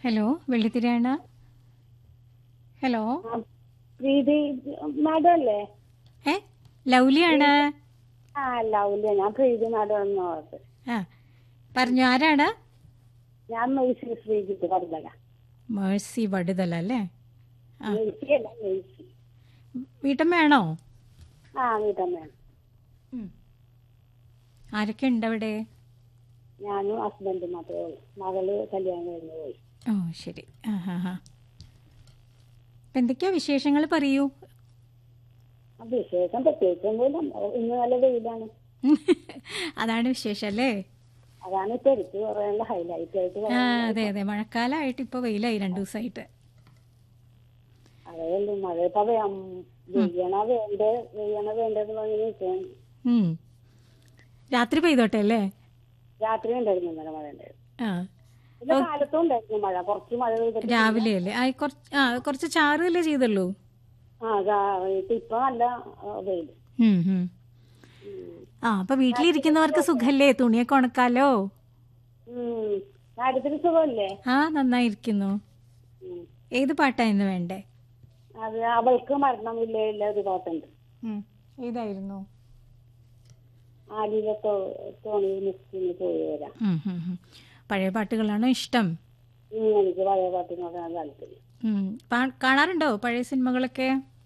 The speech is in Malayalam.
ഹലോ വെള്ളിത്തിരയാണ് ഹലോ പ്രീതി മാഡം അല്ലേ ഏ ലൗലിയാണ് ആ ലൗല്യ ഞാൻ പ്രീതി മാഡം എന്ന് ഓർത്ത് ആ പറഞ്ഞു ആരാണ് ഞാൻ മെയ്സി ശ്രീജിത്ത് പറഞ്ഞല മേഴ്സി വടുതല അല്ലേ ആ മെയ്സി അല്ല മെയ്സി വീട്ടമ്മയാണോ ആ വീട്ടമ്മയാണ് ഉം. ആരൊക്കെ ഉണ്ട് അവിടെ ഞാനും ഹസ്ബൻഡും മാത്രമേ ഉള്ളൂ മകള് കല്യാണം കഴിഞ്ഞ് പോയി ഓ ശരി ആ ഹാ ഹാ അപ്പം എന്തൊക്കെയാ വിശേഷങ്ങൾ പറയൂ ആ വിശേഷം പ്രത്യേകിച്ചൊന്നുമില്ല ഇന്ന് നല്ല വെയിലാണ് അതാണ് വിശേഷം അല്ലേ അതാണ് ഇപ്പൊ എനിക്ക് പറയാനുള്ള ഹൈലൈറ്റ് ആയിട്ട് ആ പറയാനുള്ളത്. അതെ അതെ മഴക്കാലമായിട്ട് ഇപ്പോൾ വെയിലായി രണ്ടു ദിവസമായിട്ട് അതേ ഉള്ളൂ മഴ ഇപ്പൊ വേ- വെയ്യണ വേണ്ടേ വെയ്യണ വേണ്ടെന്ന് പറഞ്ഞ് നിൽക്കുകയാണ് ഉം. രാത്രി പെയ്തോട്ടെ അല്ലേ രാത്രി ഉണ്ടായിരുന്നു ഇന്നലെ മഴ ഉണ്ടായിരുന്നു ആ പിന്നെ കാലത്തും ഉണ്ടായിരുന്നു മഴ കുറച്ച് മഴ പെയ്തിട്ട് രാവിലെ അല്ലേ ആ കുറച്ച് ആ കുറച്ച് ചാറുകയല്ലേ ചെയ്തുള്ളൂ ആ രാ- ഇപ്പൊ നല്ല ആ, വെയില് ഉം, ഉം. ആ അപ്പൊ വീട്ടിലിരിക്കുന്നവർക്ക് സുഖല്ലേ തുണിയൊക്കെ ഉണക്കാലോ ഉം കാര്യത്തിന് സുഖമല്ലേ ആ നന്നായിരിക്കുന്നു ഉം. ഏത് പാട്ടാ ഇന്ന് വേണ്ടേ അത് അവൾക്ക് മരണമില്ല ഇല്ല ഒരു പാട്ടുണ്ട് ഉം. ഏതായിരുന്നു ആലിലെ തോണി മിസ്റ്റിന് പോയി വരാം ഉം, ഉം, ഉം. പഴയ പാട്ടുകളാണോ ഇഷ്ടം ഉം, എനിക്ക് പഴയ പാട്ടിനോടാണ് താല്പര്യം ഉം. പാ- കാണാറുണ്ടോ പഴയ സിനിമകളൊക്കെ